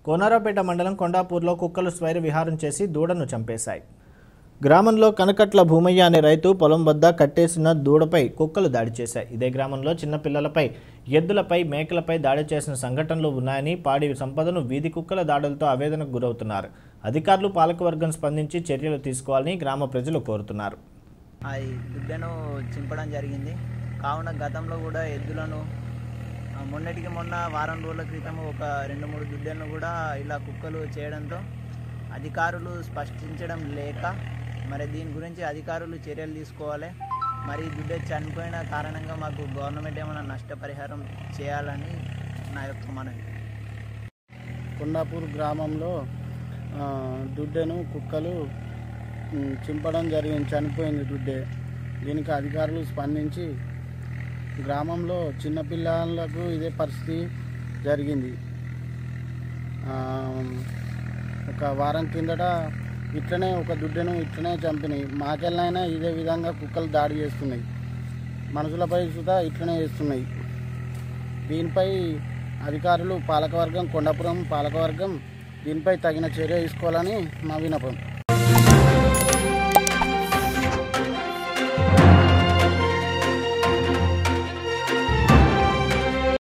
కోనారాపేట మండలం కొండాపూర్లో కుక్కలు స్వైర విహారం చేసి దూడను చంపేశాయి గ్రామంలో కనకట్ల భూమయ్య అనే రైతు పొలం వద్ద కట్టేసిన దూడపై కుక్కలు దాడి చేశాయి ఇదే గ్రామంలో చిన్నపిల్లలపై ఎద్దులపై మేకలపై దాడి చేసిన సంఘటనలు ఉన్నాయని పాడి సంపదను వీధి కుక్కల దాడులతో ఆవేదనకు గురవుతున్నారు అధికారులు పాలకవర్గం స్పందించి చర్యలు తీసుకోవాలని గ్రామ ప్రజలు కోరుతున్నారు అది దుడ్డను చింపడం జరిగింది కావున గతంలో కూడా ఎద్దులను ఆ, మొన్నటికి మొన్న వారం రోజుల క్రితం ఒక రెండు మూడు దుడ్డలను కూడా ఇలా కుక్కలు చేయడంతో అధికారులు స్పష్టించడం లేక మరి దీని గురించి అధికారులు చర్యలు తీసుకోవాలి మరి ఈ దుడ్డ చనిపోయిన కారణంగా మాకు గవర్నమెంట్ ఏమైనా నష్టపరిహారం చేయాలని నా యొక్క మనవి కొండాపూర్ గ్రామంలో ఆ, దుడ్డెను కుక్కలు ఉమ్, చింపడం జరిగింది చనిపోయింది దుడ్డే దీనికి అధికారులు స్పందించి గ్రామంలో చిన్నపిల్లలకు ఇదే పరిస్థితి జరిగింది ఆ, ఒక వారం కిందట ఇట్లనే ఒక దుడ్డెను ఇట్లనే చంపినాయి మాకెళ్ళైనా ఇదే విధంగా కుక్కలు దాడి చేస్తున్నాయి మనుషులపై సుధా ఇట్లనే చేస్తున్నాయి దీనిపై అధికారులు పాలకవర్గం కొండాపురం పాలకవర్గం దీనిపై తగిన చర్య తీసుకోవాలని మా విన్నపం